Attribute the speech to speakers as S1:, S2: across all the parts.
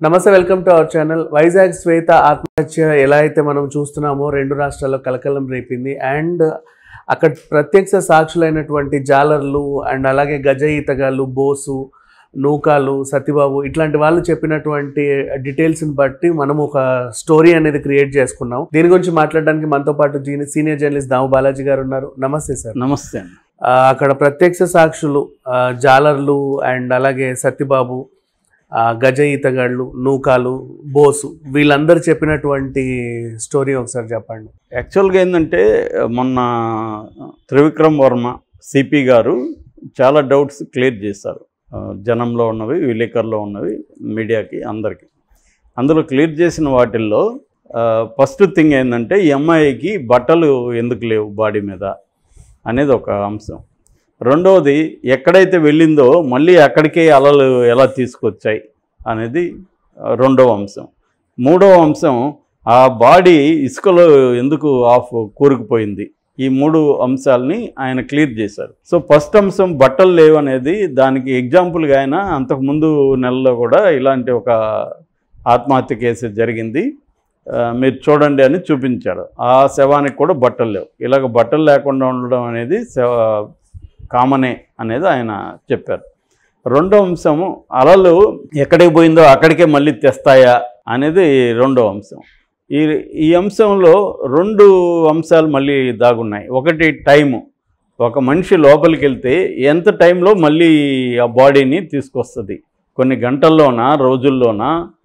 S1: నమస్తే welcome to our channel Vizag Shweta ఆత్మహత్య ఎలా అయితే మనం చూస్తున్నామో రెండు రాష్ట్రాల్లో కలకలం రేపింది అండ్ అక్కడ ప్రత్యక్ష సాక్షులైనటువంటి జాలర్లు అండ్ అలాగే గజ ఈతగాళ్ళు బోసు నూకాలు సత్యబాబు ఇట్లాంటి వాళ్ళు చెప్పినటువంటి డీటెయిల్స్ని బట్టి మనం ఒక స్టోరీ అనేది క్రియేట్ చేసుకున్నాం దీని గురించి మాట్లాడడానికి మనతో పాటు జీని- సీనియర్ జర్నలిస్ట్ దాము బాలాజీ గారు ఉన్నారు నమస్తే సార్
S2: నమస్తే అండి
S1: ఆ, అక్కడ ప్రత్యక్ష సాక్షులు ఆ, జాలర్లు అండ్ అలాగే సత్యబాబు ఆ, గజ ఈతగాళ్ళు నూకాలు బోసు వీళ్ళందరూ చెప్పినటువంటి స్టోరీ ఒకసారి చెప్పండి
S2: యాక్చువల్గా ఏంటంటే మొన్న త్రివిక్రమ్ వర్మ సిపి గారు చాలా డౌట్స్ క్లియర్ చేశారు ఆ, జనంలో ఉన్నవి విలేకరులో ఉన్నవి మీడియాకి అందరికీ అందులో క్లియర్ చేసిన వాటిల్లో ఫస్ట్ థింగ్ ఏంటంటే ఈ అమ్మాయికి బట్టలు ఎందుకు లేవు బాడీ మీద అనేది ఒక అంశం రెండవది ఎక్కడైతే వెళ్ళిందో మళ్ళీ అక్కడికే అలలు ఎలా తీసుకొచ్చాయి అనేది ఆ, రెండవ అంశం మూడవ అంశం ఆ బాడీ ఇసుకలో ఎందుకు ఆఫ్ కూరుకుపోయింది ఈ మూడు అంశాలని ఆయన క్లియర్ చేశారు సో ఫస్ట్ అంశం బట్టలు లేవు అనేది దానికి ఎగ్జాంపుల్గా ఆయన అంతకుముందు నెలలో కూడా ఇలాంటి ఒక ఆత్మహత్య కేసు జరిగింది ఆ, మీరు చూడండి అని చూపించారు ఆ శవానికి కూడా బట్టలు లేవు ఇలాగ బట్టలు లేకుండా ఉండడం అనేది శవ కామనే అనేది ఆయన చెప్పారు రెండో అంశము అలలు ఎక్కడికి పోయిందో అక్కడికే మళ్ళీ తెస్తాయా అనేది రెండో అంశం ఈ ఈ అంశంలో రెండు అంశాలు మళ్ళీ దాగున్నాయి ఒకటి టైము ఒక మనిషి లోపలికి వెళ్తే ఎంత టైంలో మళ్ళీ ఆ బాడీని తీసుకొస్తుంది కొన్ని గంటల్లోనా రోజుల్లోనా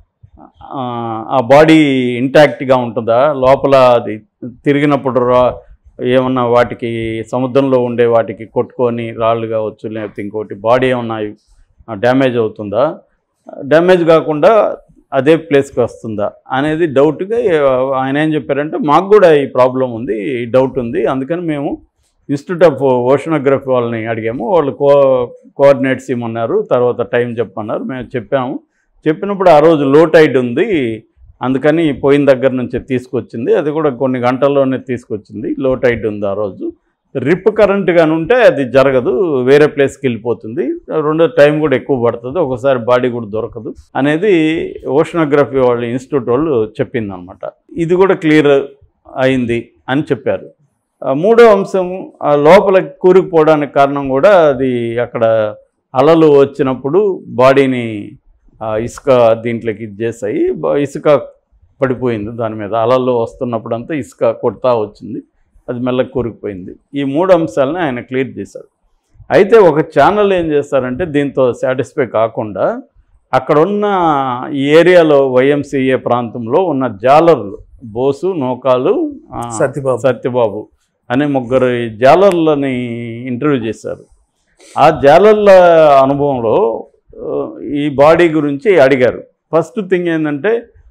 S2: ఆ, ఆ బాడీ ఇంటాక్ట్గా ఉంటుందా లోపల అది తిరిగినప్పుడు రా ఏమన్నా వాటికి సముద్రంలో ఉండే వాటికి కొట్టుకొని రాళ్ళు కావచ్చు లేకపోతే ఇంకోటి బాడీ ఏమన్నా డ్యామేజ్ అవుతుందా డ్యామేజ్ కాకుండా అదే ప్లేస్కి వస్తుందా అనేది డౌట్గా ఆయన ఏం చెప్పారంటే మాకు కూడా ఈ ప్రాబ్లం ఉంది ఈ డౌట్ ఉంది అందుకని మేము ఇన్స్టిట్యూట్ ఆఫ్ ఓషనోగ్రఫీ వాళ్ళని అడిగాము వాళ్ళు కో కోఆర్డినేట్స్ ఇమ్మన్నారు తర్వాత టైం చెప్పమన్నారు మేము చెప్పాము చెప్పినప్పుడు ఆ రోజు లో టైడ్ ఉంది అందుకని పోయిన దగ్గర నుంచి తీసుకొచ్చింది అది కూడా కొన్ని గంటల్లోనే తీసుకొచ్చింది లో టైడ్ ఉంది ఆ రోజు రిప్ కరెంట్ కానీ ఉంటే అది జరగదు వేరే ప్లేస్కి వెళ్ళిపోతుంది రెండో టైం కూడా ఎక్కువ పడుతుంది ఒకసారి బాడీ కూడా దొరకదు అనేది ఓషనోగ్రఫీ వాళ్ళ ఇన్స్టిట్యూట్ వాళ్ళు చెప్పింది అనమాట ఇది కూడా క్లియర్ అయింది అని చెప్పారు ఆ మూడో అంశం ఆ లోపల కూరుకుపోవడానికి కారణం కూడా అది అక్కడ అలలు వచ్చినప్పుడు బాడీని ఆ ఇసుక దీంట్లోకి ఇది చేసాయి బ- ఇసుక పడిపోయింది దాని మీద అలలు వస్తున్నప్పుడు అంతా ఇసుక కొడతా వచ్చింది అది మెల్లగా కూరుకుపోయింది ఈ మూడు అంశాలని ఆయన క్లియర్ చేశారు అయితే ఒక ఛానల్ ఏం చేస్తారంటే దీంతో సాటిస్ఫై కాకుండా అక్కడ ఉన్న ఈ ఏరియాలో వైఎంసీఏ ప్రాంతంలో ఉన్న జాలర్లు బోసు నోకాలు ఆ,
S1: సత్యబాబు
S2: సత్యబాబు అనే ముగ్గురు జాలర్లని ఇంటర్వ్యూ చేశారు ఆ జాలర్ల అనుభవంలో ఆ, ఈ బాడీ గురించి అడిగారు ఫస్ట్ థింగ్ ఏంటంటే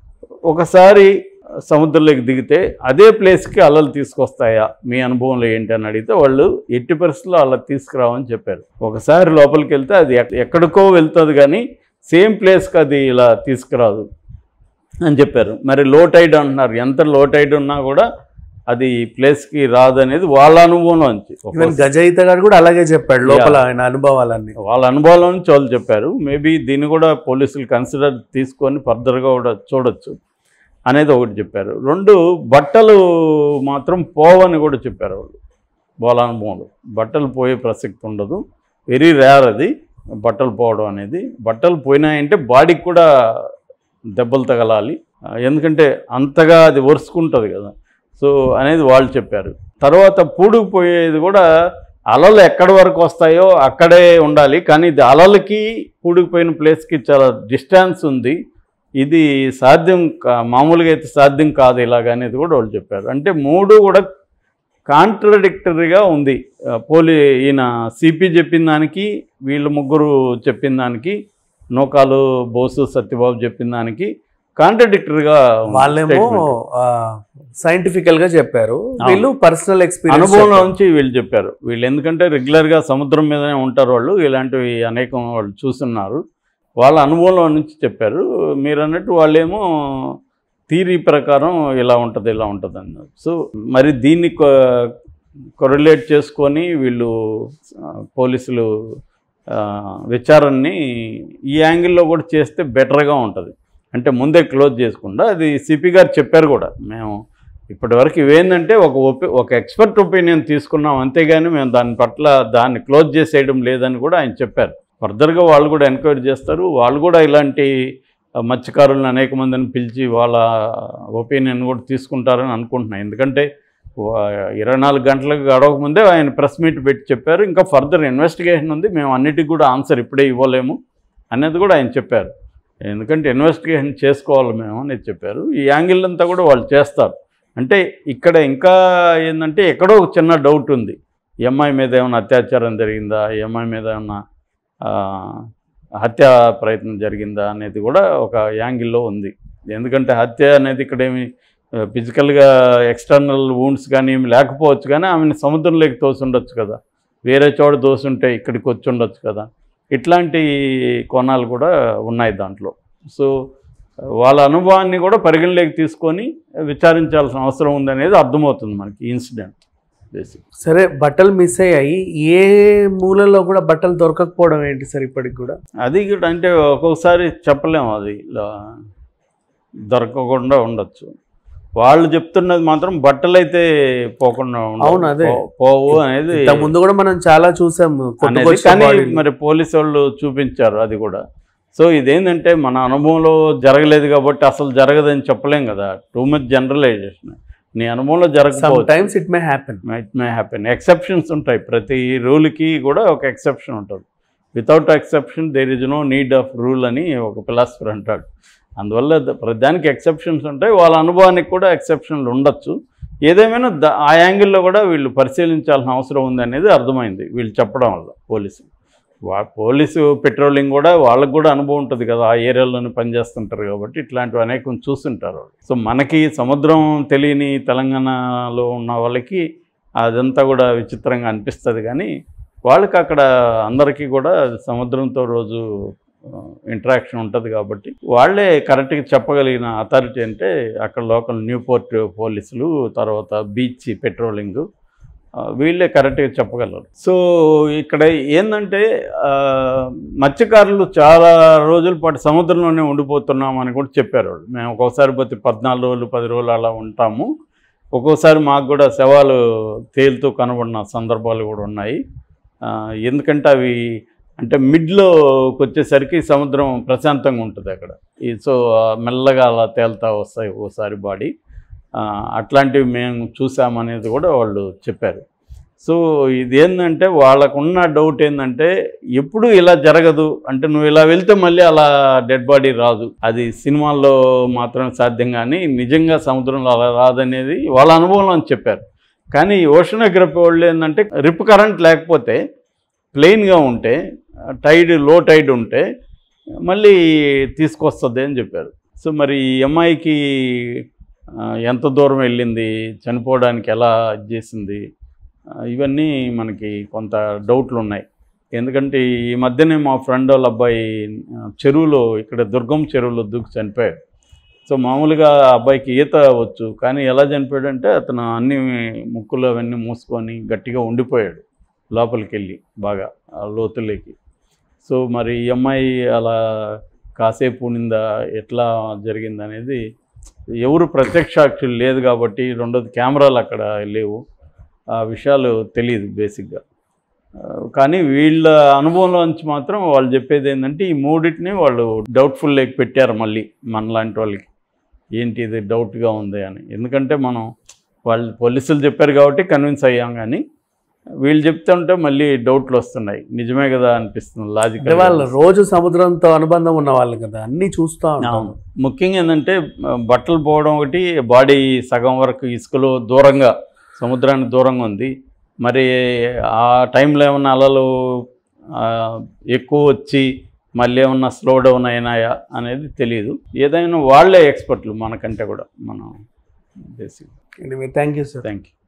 S2: ఒకసారి సముద్రంలోకి దిగితే అదే ప్లేస్కి అలలు తీసుకొస్తాయా మీ అనుభవంలో ఏంటి అని అడిగితే వాళ్ళు ఎట్టి పరిస్థితుల్లో అలా తీసుకురావని చెప్పారు ఒకసారి లోపలికి వెళ్తే అది ఎక్- ఎక్కడికో వెళ్తుంది కానీ సేమ్ ప్లేస్కి అది ఇలా తీసుకురాదు అని చెప్పారు మరి లో టైడ్ అంటున్నారు ఎంత లో టైడ్ ఉన్నా కూడా అది ప్లేస్కి రాదు అనేది వాళ్ళ అనుభవంలో నుంచి
S1: ఈవెన్ గజ ఈతగాడు కూడా అలాగే చెప్పాడు లోపల ఆయన అనుభవాలన్నీ
S2: వాళ్ళ అనుభవంలో నుంచి వాళ్ళు చెప్పారు మేబీ దీన్ని కూడా పోలీసులు కన్సిడర్ తీసుకొని ఫర్దర్గా కూడా చూడొచ్చు అనేది ఒకటి చెప్పారు రెండు బట్టలు మాత్రం పోవని కూడా చెప్పారు వాళ్ళు వాళ్ళ అనుభవంలో బట్టలు పోయే ప్రసక్తి ఉండదు వెరీ రేర్ అది బట్టలు పోవడం అనేది బట్టలు పోయినాయంటే బాడీకి కూడా దెబ్బలు తగలాలి ఆ, ఎందుకంటే అంతగా అది ఒరుసుకుంటుంది కదా సో అనేది వాళ్ళు చెప్పారు తర్వాత పూడుకుపోయేది కూడా అలలు ఎక్కడి వరకు వస్తాయో అక్కడే ఉండాలి కానీ ఇది అలలకి పూడుకుపోయిన ప్లేస్కి చాలా డిస్టెన్స్ ఉంది ఇది సాధ్యం కా- మామూలుగా అయితే సాధ్యం కాదు ఇలాగ అనేది కూడా వాళ్ళు చెప్పారు అంటే మూడు కూడా కాంట్రడిక్టరీగా ఉంది ఆ, పోలీ ఈయన సిపి చెప్పిన దానికి వీళ్ళు ముగ్గురు చెప్పిన దానికి నోకాలు బోసు సత్యబాబు చెప్పిన దానికి కాంట్రడిక్టరీగా
S1: వాళ్ళేమో సైంటిఫికల్ గా చెప్పారు వీళ్ళు పర్సనల్ ఎక్స్పీరియన్స్
S2: అనుభవంలో నుంచి వీళ్ళు చెప్పారు వీళ్ళు ఎందుకంటే రెగ్యులర్గా సముద్రం మీదనే ఉంటారు వాళ్ళు ఇలాంటివి అనేకం వాళ్ళు చూస్తున్నారు వాళ్ళ అనుభవంలో నుంచి చెప్పారు మీరు అన్నట్టు వాళ్ళేమో థీరీ ప్రకారం ఇలా ఉంటుంది ఇలా ఉంటుంది అన్నారు సో మరి దీన్ని కొరిలేట్ చేసుకొని వీళ్ళు ఆ, పోలీసులు ఆ, విచారణని ఈ యాంగిల్లో కూడా చేస్తే బెటర్గా ఉంటుంది అంటే ముందే క్లోజ్ చేసుకుండా అది సిపి గారు చెప్పారు కూడా మేము ఇప్పటివరకు ఇవేంటంటే ఒక ఒపి ఒక ఎక్స్పర్ట్ ఒపీనియన్ తీసుకున్నాం అంతేగాని మేము దాని పట్ల దాన్ని క్లోజ్ చేసేయడం లేదని కూడా ఆయన చెప్పారు ఫర్దర్గా వాళ్ళు కూడా ఎంక్వైరీ చేస్తారు వాళ్ళు కూడా ఇలాంటి ఆ, మత్స్యకారులను అనేక మందిని పిలిచి వాళ్ళ ఒపీనియన్ కూడా తీసుకుంటారని అనుకుంటున్నాను ఎందుకంటే వా- ఇరవై నాలుగు గంటలకు గడవక ముందే ఆయన ప్రెస్ మీట్ పెట్టి చెప్పారు ఇంకా ఫర్దర్ ఇన్వెస్టిగేషన్ ఉంది మేము అన్నిటికీ కూడా ఆన్సర్ ఇప్పుడే ఇవ్వలేము అనేది కూడా ఆయన చెప్పారు ఎందుకంటే ఇన్వెస్టిగేషన్ చేసుకోవాలి మేము అనేది చెప్పారు ఈ యాంగిల్ అంతా కూడా వాళ్ళు చేస్తారు అంటే ఇక్కడ ఇంకా ఏంటంటే ఎక్కడో ఒక చిన్న డౌట్ ఉంది ఈ అమ్మాయి మీద ఏమైనా అత్యాచారం జరిగిందా ఈ అమ్మాయి మీద ఏమైనా ఆ, హత్య ప్రయత్నం జరిగిందా అనేది కూడా ఒక యాంగిల్లో ఉంది ఎందుకంటే హత్య అనేది ఇక్కడ ఏమి ఫిజికల్గా ఎక్స్టర్నల్ వూండ్స్ కానీ ఏమి లేకపోవచ్చు కానీ ఆమెను సముద్రంలోకి తోసుండొచ్చు కదా వేరే చోట దోసుంటే ఇక్కడికి వచ్చి ఉండొచ్చు కదా ఇట్లాంటి కోణాలు కూడా ఉన్నాయి దాంట్లో సో వాళ్ళ అనుభవాన్ని కూడా పరిగణలోకి తీసుకొని విచారించాల్సిన అవసరం ఉందనేది అర్థమవుతుంది మనకి ఇన్సిడెంట్ బేసిక్
S1: సరే బట్టలు మిస్ అయ్యాయి ఏ మూలలో కూడా బట్టలు దొరకకపోవడం ఏంటి సార్ ఇప్పటికి కూడా
S2: అది కూడా అంటే ఒక్కొక్కసారి చెప్పలేము అది ఇలా దొరకకుండా ఉండొచ్చు వాళ్ళు చెప్తున్నది మాత్రం బట్టలు అయితే పోకుండా ఉండవు.
S1: అవును, అదే.
S2: పో- పోవు అనేది
S1: ఇంత ముందు కూడా మనం చాలా చూసాము
S2: అనేది
S1: కొట్టుకొచ్చిన
S2: కానీ
S1: బాడీలు.
S2: మరి పోలీసు వాళ్ళు చూపించారు అది కూడా సో ఇదేంటంటే మన అనుభవంలో జరగలేదు కాబట్టి అసలు జరగదని చెప్పలేం కదా టూ మచ్ జనరలైజేషన్ నీ అనుభవంలో
S1: సమ్
S2: జరగకపోవచ్చు
S1: times it may happen
S2: it may happen exceptions ఉంటాయి ప్రతి రూల్కి కూడా ఒక ఎక్సెప్షన్ ఉంటుంది without exception there is no need of rule అని ఒక ఫిలాసఫర్ అంటాడు అందువల్ల ద- ప్రతి దానికి ఎక్సెప్షన్స్ ఉంటాయి వాళ్ళ అనుభవానికి కూడా ఎక్సెప్షన్లు ఉండొచ్చు ఏదేమైనా ద ఆ యాంగిల్లో కూడా వీళ్ళు పరిశీలించాల్సిన అవసరం ఉంది అనేది అర్థమైంది వీళ్ళు చెప్పడం వల్ల పోలీసు వా పోలీసు పెట్రోలింగ్ కూడా వాళ్ళకు కూడా అనుభవం ఉంటుంది కదా ఆ ఏరియాలోనే పనిచేస్తుంటారు కాబట్టి ఇట్లాంటివి అనేకం చూస్తుంటారు వాళ్ళు సో మనకి సముద్రం తెలియని తెలంగాణలో ఉన్న వాళ్ళకి అదంతా కూడా విచిత్రంగా అనిపిస్తుంది కానీ వాళ్ళకి అక్కడ అందరికీ కూడా సముద్రంతో రోజు ఇంటరాక్షన్ ఉంటుంది కాబట్టి వాళ్ళే కరెక్ట్గా చెప్పగలిగిన అథారిటీ అంటే అక్కడ లోకల్ న్యూ పోర్ట్ పోలీసులు తర్వాత బీచ్ పెట్రోలింగ్ ఆ, వీళ్ళే కరెక్ట్గా చెప్పగలరు సో ఇక్కడ ఏంటంటే ఆ, మత్స్యకారులు చాలా రోజుల పాటు సముద్రంలోనే ఉండిపోతున్నాం అని కూడా చెప్పారు వాళ్ళు మేము ఒక్కోసారి పోతే పద్నాలుగు రోజులు పది రోజులు అలా ఉంటాము ఒక్కోసారి మాకు కూడా శవాలు తేలుతూ కనబడిన సందర్భాలు కూడా ఉన్నాయి ఆ, ఎందుకంటే అవి అంటే మిడ్లోకి వచ్చేసరికి సముద్రం ప్రశాంతంగా ఉంటుంది అక్కడ ఈ సో ఆ, మెల్లగా అలా తేలుతా వస్తాయి ఓసారి బాడీ ఆ, అట్లాంటివి మేము చూసామనేది కూడా వాళ్ళు చెప్పారు సో ఇది ఏంటంటే వాళ్ళకున్న డౌట్ ఏంటంటే ఎప్పుడు ఇలా జరగదు అంటే నువ్వు ఇలా వెళ్తే మళ్ళీ అలా డెడ్ బాడీ రాదు అది సినిమాల్లో మాత్రమే సాధ్యం కానీ నిజంగా సముద్రంలో అలా రాదనేది వాళ్ళ అనుభవంలో అని చెప్పారు కానీ ఓషనోగ్రఫీ వాళ్ళు ఏంటంటే రిప్ కరెంట్ లేకపోతే ప్లెయిన్గా ఉంటే టైడ్ లో టైడ్ ఉంటే మళ్ళీ తీసుకొస్తుంది అని చెప్పారు సో మరి ఈ అమ్మాయికి ఆ, ఎంత దూరం వెళ్ళింది చనిపోవడానికి ఎలా ఇది చేసింది ఆ, ఇవన్నీ మనకి కొంత డౌట్లు ఉన్నాయి ఎందుకంటే ఈ మధ్యనే మా ఫ్రెండ్ వాళ్ళ అబ్బాయి ఆ, చెరువులో ఇక్కడ దుర్గం చెరువులో దూకి చనిపోయాడు సో మామూలుగా ఆ అబ్బాయికి ఈత వచ్చు కానీ ఎలా చనిపోయాడంటే అతను అన్ని ముక్కులు అవన్నీ మూసుకొని గట్టిగా ఉండిపోయాడు లోపలికి వెళ్ళి బాగా ఆ లోతుల్లోకి సో మరి ఈ అమ్మాయి అలా కాసేపు ఉండిందా ఎట్లా జరిగింది అనేది ఎవరు ప్రత్యక్షాక్షులు లేదు కాబట్టి రెండోది కెమెరాలు అక్కడ లేవు ఆ విషయాలు తెలియదు బేసిక్గా ఆ, కానీ వీళ్ళ అనుభవంలో నుంచి మాత్రం వాళ్ళు చెప్పేది ఏంటంటే ఈ మూడింటిని వాళ్ళు డౌట్ఫుల్ లేక పెట్టారు మళ్ళీ మనలాంటి వాళ్ళకి ఏంటి ఇది డౌట్గా ఉంది అని ఎందుకంటే మనం వాళ్ళు పోలీసులు చెప్పారు కాబట్టి కన్విన్స్ అయ్యాం కానీ వీళ్ళు చెప్తుంటే మళ్ళీ డౌట్లు వస్తున్నాయి నిజమే కదా అనిపిస్తుంది లాజిక్
S1: అంటే వాళ్ళు రోజు సముద్రంతో అనుబంధం ఉన్న వాళ్ళు కదా అన్ని చూస్తా ఉంటాం
S2: అవును. ముఖ్యంగా ఏంటంటే ఆ, బట్టలు పోవడం ఒకటి బాడీ సగం వరకు ఇసుకలో దూరంగా సముద్రానికి దూరంగా ఉంది మరి ఆ టైంలో ఏమన్నా అలలు ఆ, ఎక్కువ వచ్చి మళ్ళీ ఏమన్నా స్లో డౌన్ అయినాయా అనేది తెలియదు ఏదైనా వాళ్ళే ఎక్స్పర్ట్లు మనకంటే కూడా మనం basic
S1: anyway thank you sir
S2: thank you